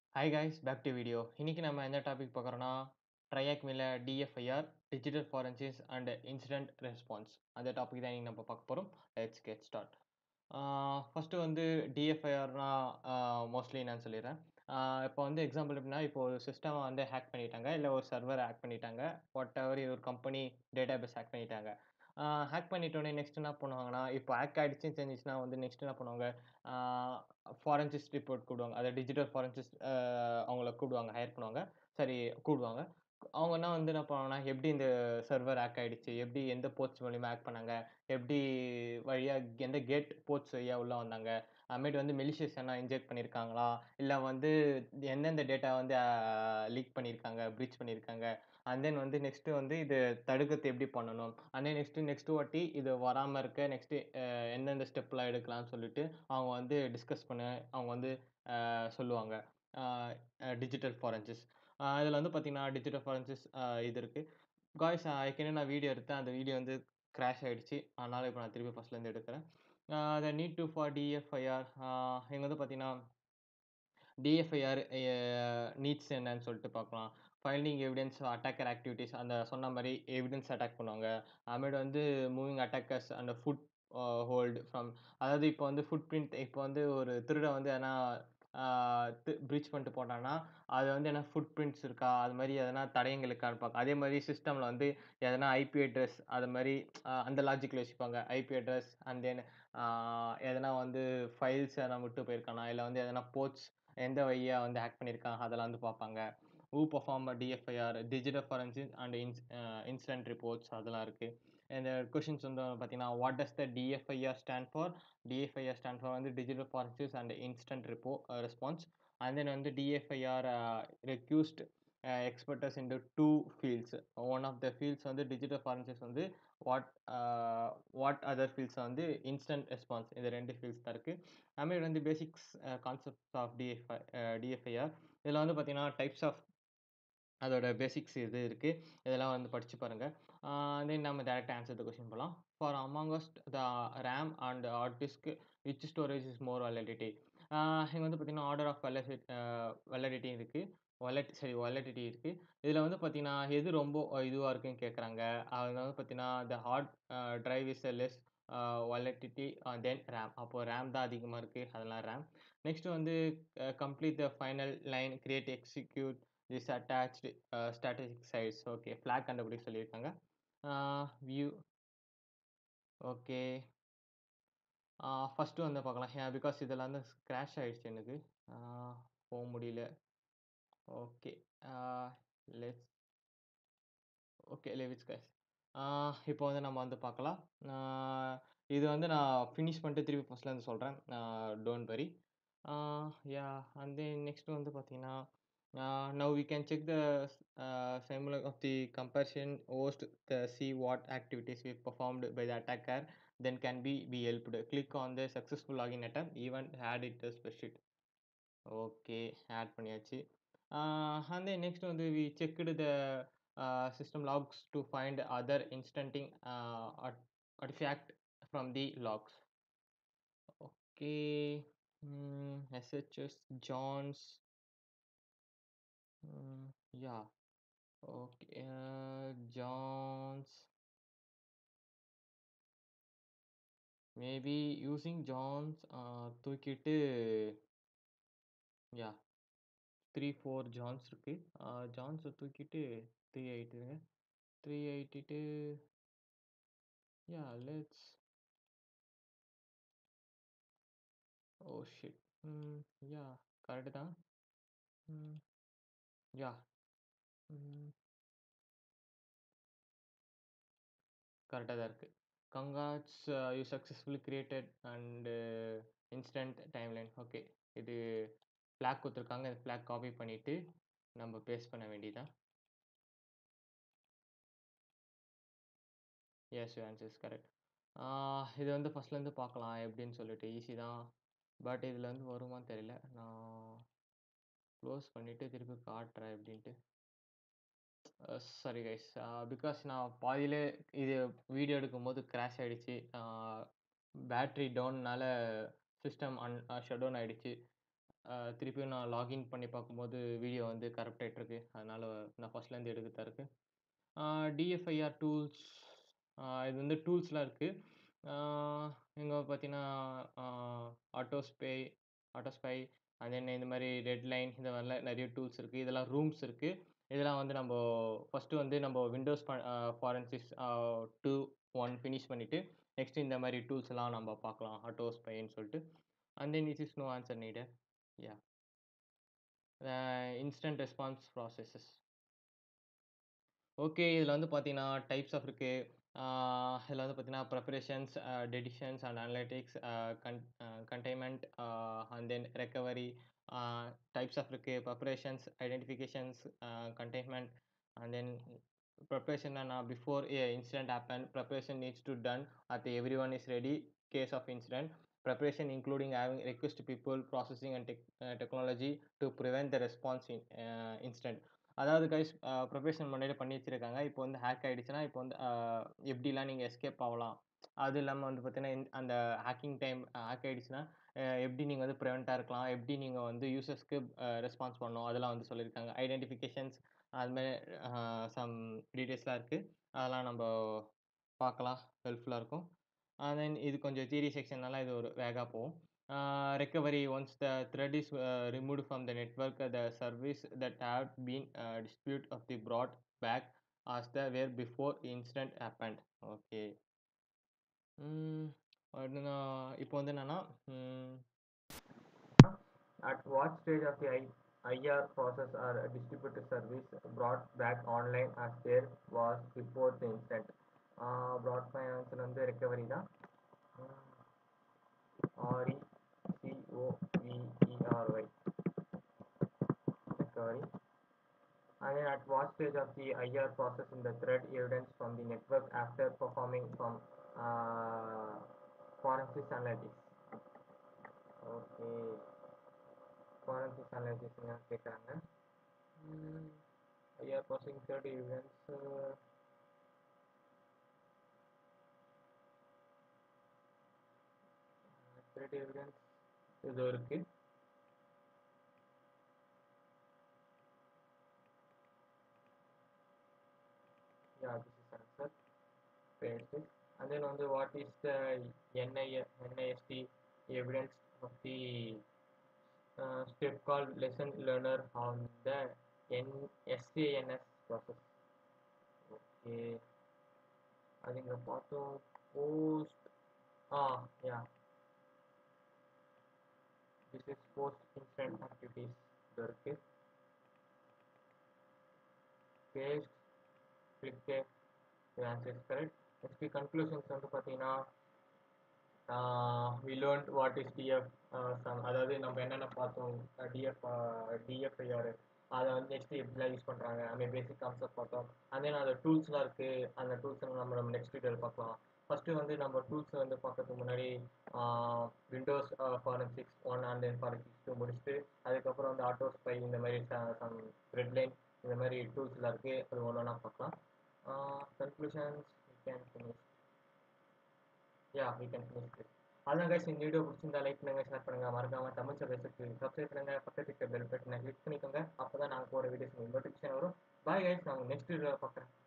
Hi guys back to video இன்னைக்கு நம்ம எந்த டாபிக் பார்க்குறோன்னா ட்ரையாக் மேல DFIR digital forensics and incident response அந்த டாபிக் தான் இன்னைக்கு நம்ம பார்க்க போகிறோம் லெட்ஸ் கெட் ஸ்டார்ட் ஃபஸ்ட்டு வந்து டிஎஃப்ஐஆர்னா மோஸ்ட்லி நான் சொல்லிடுறேன் இப்போ வந்து எக்ஸாம்பிள் எப்படின்னா இப்போ ஒரு சிஸ்டம் வந்து ஹேக் பண்ணிட்டாங்க இல்லை ஒரு சர்வர் ஹேக் பண்ணிட்டாங்க வாட் எவர் ஒரு கம்பெனி டேட்டா பேஸ் ஹேக் பண்ணிட்டாங்க ஹேக் பண்ணிட்டோடனே நெக்ஸ்ட் என்ன பண்ணுவாங்கன்னா இப்போ ஹேக் ஆகிடுச்சுன்னு தெரிஞ்சிச்சுன்னா வந்து நெக்ஸ்ட் என்ன பண்ணுவாங்க ஃபாரன்சிஸ்ட் ரிப்போர்ட் கூடுவாங்க அதை டிஜிட்டல் ஃபாரன்சிஸ்ட் அவங்கள கூடுவாங்க ஹையர் பண்ணுவாங்க சரி கூடுவாங்க அவங்க என்ன வந்து என்ன பண்ணுவாங்கன்னா எப்படி இந்த சர்வர் ஹேக் ஆகிடுச்சு எப்படி எந்த போர்ட்ஸ் மூலிமா ஹேக் பண்ணாங்க எப்படி வழியாக எந்த கேட் போர்ட்ஸ் வழியாக உள்ளே வந்தாங்க அதுமாரி வந்து மெலிஷியஸ் என்ன இன்ஜெக்ட் பண்ணியிருக்காங்களா இல்லை வந்து எந்தெந்த டேட்டா வந்து லீக் பண்ணியிருக்காங்க ப்ரீச் பண்ணியிருக்காங்க அண்ட் தென் வந்து நெக்ஸ்ட்டு வந்து இது தடுக்கிறது எப்படி பண்ணணும் அண்ட் தென் நெக்ஸ்ட்டு நெக்ஸ்ட்டு வாட்டி இது வராமல் இருக்க நெக்ஸ்ட்டு எந்தெந்த ஸ்டெப்லாம் எடுக்கலாம்னு சொல்லிட்டு அவங்க வந்து டிஸ்கஸ் பண்ண அவங்க வந்து சொல்லுவாங்க டிஜிட்டல் ஃபாரன்சிஸ் இதில் வந்து பார்த்தீங்கன்னா டிஜிட்டல் ஃபாரன்சிஸ் இது இருக்குது காய்ஸ் ஏற்கனவே நான் வீடியோ எடுத்தேன் அந்த வீடியோ வந்து கிராஷ் ஆகிடுச்சு அதனால் இப்போ நான் திருப்பி ஃபஸ்ட்லேருந்து எடுக்கிறேன் the need to for DFIR இங்கே வந்து பார்த்தீங்கன்னா டிஎஃப்ஐஆர் நீட்ஸ் என்னன்னு சொல்லிட்டு பார்க்கலாம் ஃபைண்டிங் எவிடன்ஸ் அட்டாக்கர் ஆக்டிவிட்டீஸ் அந்த சொன்ன மாதிரி எவிடன்ஸ் அட்டாக் பண்ணுவாங்க அதுமாரி வந்து மூவிங் அட்டாக்கர்ஸ் அந்த ஃபுட் ஹோல்டு ஃப்ரம் அதாவது இப்போ வந்து ஃபுட் பிரிண்ட் இப்போ வந்து ஒரு திருட வந்து எதனா ப்ரீச் பண்ணிட்டு போட்டான்னா அது வந்து என்ன ஃபுட் பிரிண்ட்ஸ் இருக்கா அது மாதிரி எதனா தடயங்கள் இருக்கான்னு பார்க்க அதே மாதிரி சிஸ்டமில் வந்து எதனா ஐபி அட்ரஸ் அது மாதிரி அந்த லாஜிக்கில் வச்சுப்பாங்க ஐபி அட்ரஸ் அண்ட் தென் எதனா வந்து ஃபைல்ஸ் எதனா விட்டு போயிருக்கானா இல்லை வந்து எதனா போர்ட்ஸ் எந்த வழியாக வந்து ஹேக் பண்ணியிருக்காங்க அதெல்லாம் வந்து பார்ப்பாங்க uh perform DFIR digital forensic and ins incident reports அதெல்லாம் இருக்குது இந்த கொஷின்ஸ் வந்து பார்த்தீங்கன்னா what does the DFIR stand for DFIR stand for வந்து digital forensics and instant repo response and then வந்து DFIR request experts in two fields one of the fields வந்து digital forensics வந்து what what other fields வந்து instant response இந்த ரெண்டு fields தான் இருக்குது அதுமாரி வந்து பேசிக்ஸ் கான்செப்ட்ஸ் ஆஃப் டிஎஃப்ஐ டிஎஃப்ஐஆர் இதில் வந்து பார்த்தீங்கன்னா டைப்ஸ் ஆஃப் அதோட பேசிக்ஸ் இது இருக்குது இதெல்லாம் வந்து படித்து பாருங்கள் தென் நம்ம டேரெக்டாக ஆன்சர் த கொஸ்டின் போகலாம் for amongst the RAM and hard disk which storage is more volatility இங்கே வந்து பார்த்திங்கன்னா ஆர்டர் ஆஃப் வெலடி வெலடிட்டி இருக்குது வாலட் சரி வாலடிட்டி இருக்குது இதில் வந்து பார்த்திங்கன்னா எது ரொம்ப இதுவாக இருக்குன்னு கேட்குறாங்க அதில் வந்து பார்த்திங்கன்னா the hard drive is less volatility then RAM அப்போது ரேம் தான் அதிகமாக இருக்குது அதெல்லாம் ரேம் நெக்ஸ்ட்டு வந்து complete the final line create execute this attached statistic sides okay flag கண்டுபிடிக்க சொல்லியிருக்காங்க வியூ ஓகே ஃபஸ்ட்டு வந்து பார்க்கலாம் பிகாஸ் இதில் வந்து ஸ்க்ராஷ் ஆகிடுச்சு எனக்கு போக முடியல okay let's okay let's guys இப்போ வந்து நம்ம வந்து பார்க்கலாம் இது வந்து நான் ஃபினிஷ் பண்ணிட்டு திருப்பி ஃபஸ்ட்லேருந்து சொல்கிறேன் don't worry yeah and then next வந்து பார்த்தீங்கன்னா Uh, now we can check the uh, simulation of the comparison host to see what activities we performed by the attacker then can be be helped click on the successful login attempt even add it to spreadsheet okay add பண்ணியாச்சு and then next வந்து we checked the uh, system logs to find other instanting uh, artifact from the logs okay mm, SHS Johns Mm, yeah. Okay. Uh, John's. Maybe using John's uh, தூக்கிட்டு யா three four John's இருக்கு ஜான்ஸை தூக்கிட்டு three எயிட்டுங்க three எயிட்டிட்டு yeah let's oh shit yeah correct தான் yeah கரெக்டாக தான் இருக்குது congrats you successfully created and instant timeline okay இது ஃப்ளாக் கொடுத்துருக்காங்க இந்த ஃப்ளாக் காப்பி பண்ணிவிட்டு நம்ம பேஸ்ட் பண்ண வேண்டியதான் எஸ் யூ ஆன்சர்ஸ் கரெக்ட் இது வந்து ஃபஸ்ட்லேருந்து பார்க்கலாம் எப்படின்னு சொல்லிட்டு ஈஸி தான் பட் இதில் வந்து வருமான்னு தெரியல நான் க்ளோஸ் பண்ணிவிட்டு திருப்பி காட்டுறேன் எப்படின்ட்டு சாரி கைஸ் பிகாஸ் நான் பாதியிலே இது வீடியோ எடுக்கும்போது கிராஷ் ஆகிடுச்சு பேட்ரி டவுன்னால சிஸ்டம் அன் ஷட் டவுன் ஆகிடுச்சு அ திருப்பியும் நான் லாகின் பண்ணி பார்க்கும்போது வீடியோ வந்து கரப்ட் ஆயிட்டிருக்கு. அதனால நான் ஃபர்ஸ்ட்லேருந்து எடுக்கறதா இருக்கு. ஆ டிஎஃப்ஐஆர் டூல்ஸ் ஆ இது வந்து டூல்ஸ்லாம் இருக்கு. ஆ இங்க பார்த்தீங்கன்னா, ஆ ஆட்டோஸ்பே ஆட்டோஸ்பை அண்ட் தென் இந்த மாரி ரெட்லைன் இந்த மாரிலாம் நெறைய டூல்ஸ் இருக்கு. இதெல்லாம் ரூம்ஸ் இருக்கு. இதெல்லாம் வந்து நம்போ ஃபர்ஸ்ட்டு வந்து நம்ப விண்டோஸ் ப அ ஃபாரன்சிஸ் ஆ 2, 1 ஃபினிஷ் பண்ணிட்டு, நெக்ஸ்ட் இந்த மாரி டூல்ஸ்லாம் நம்ப பார்க்கலாம். ஆட்டோஸ்பைன்னு சொல்ட்டு. And then this is no answer needed. Yeah! Uh instant response processes. Okay. இதுல வந்து பார்த்தீங்கன்னா, டைப்ஸ் ஆஃப் இருக்கு. ஆ இதுல வந்து பார்த்தீங்கன்னா, preparations, uh detections and analytics, uh con uh containment uh and then recovery ah types of இருக்கு. Preparations, identifications, uh containment and then preparation என்னன்னா before a incident happen, preparation needs to done at everyone is ready case of incident. Preparation including having request people, processing and tech uh technology to prevent the response in uh incident. அதாவது guys uh preparation முன்னாடியே பண்ணி வச்சிருக்காங்க. இப்போ வந்து hack ஆயிடுச்சுன்னா, இப்போ வந்து அ எப்படிலாம் நீங்க எஸ்கேப் ஆவலாம். அது இல்லாம வந்து பார்த்தீங்கன்னா, இந் அந்த ஹேக்கிங் டைம் ஹேக் ஆயிடுச்சுன்னா, அ எப்படி நீங்க வந்து பிரிவென்ட்டா இருக்கலாம். எப்படி நீங்க வந்து யூசர்ஸ்க்கு அ ரெஸ்பான்ஸ் பண்ணணும். அதெல்லாம் வந்து சொல்லியிருக்காங்க. ஐடென்டிஃபிகேஷன்ஸ் அது மாரி அ சம் டீட்டெயில்ஸ்லாம் இருக்கு. அதெல்லாம் நம்ப பார்க்கலாம். ஹெல்ப்ஃபுல்லா இருக்கும். அண்ட் தென் இது கொஞ்சம் தியரி செக்ஷன்னால இது ஒரு வேகா போகும். Ah recovery once the threat is uh removed from the network, the service that have been uh dispute of the brought back as the where before incident happened. Okay. Hmm. அடுத்ததா இப்போ வந்து என்னன்னா, ம். At what stage of the I IR process are a distributed service brought back online as there was before the incident? Ah brought ஃபைனான்ஸ்ல வந்து recovery தான். ம். R-E-C-O-V-E-R-Y. Recovery. And then at what stage of the IR process in the thread evidence from the network after performing some uh, forensic analytics? Okay. Forensic analytics ங்க கேட்குறாங்க. ம். IR processing thread evidence uh, thread evidence இது இருக்கு. Yeah, this is answer. Paste it. And then on the what is the NI, NIST evidence of the uh, step called lesson learner on the N SANS process. Okay. அது இங்க பார்த்தோம் post ah yeah this is post instant activities இது இருக்கு paste click the answer is correct. Next conclusions வந்து பார்த்தீங்கன்னா we learned what is DF uh, some அதாவது நம்ம என்னென்ன பார்த்தோம் DF DFIR அதை வந்து நெக்ஸ்ட் எப்படிலாம் யூஸ் பண்ணுறாங்க அந்த பேசிக் கான்செப்ட் பார்த்தோம் and then அந்த டூல்ஸ்லாம் இருக்குது அந்த டூல்ஸ் நம்ம நம்ம நெக்ஸ்ட் வீடியோவில் பார்க்கலாம் ஃபஸ்ட்டு வந்து நம்ம டூல்ஸ் வந்து பார்க்கறதுக்கு முன்னாடி Windows forensics one and then forensics two முடிச்சுட்டு அதுக்கப்புறம் வந்து ஆட்டோ ஸ்பை இந்த மாதிரி சம் ரெட்லைன் இந்த மாதிரி டூல்ஸ்லாம் இருக்குது அது ஒன்று ஒன்றா பார்க்கலாம் conclusions we can finish yeah we can finish this அதான் guys இந்த வீடியோ பிடிச்சிருந்தா லைக் பண்ணுங்க ஷேர் பண்ணுங்க மறக்காம தமிழ் சர்வீஸுக்கு சப்ஸ்கிரைப் பண்ணுங்க பக்கத்துக்கு பெல் பட்டனை கிளிக் பண்ணிக்கோங்க அப்பதான் நாங்கள் போகிற வீடியோஸ் நோட்டிஃபிகேஷன் வரும் பாய் கைஸ் நான் நெக்ஸ்ட் வீடியோ பார்க்குறேன்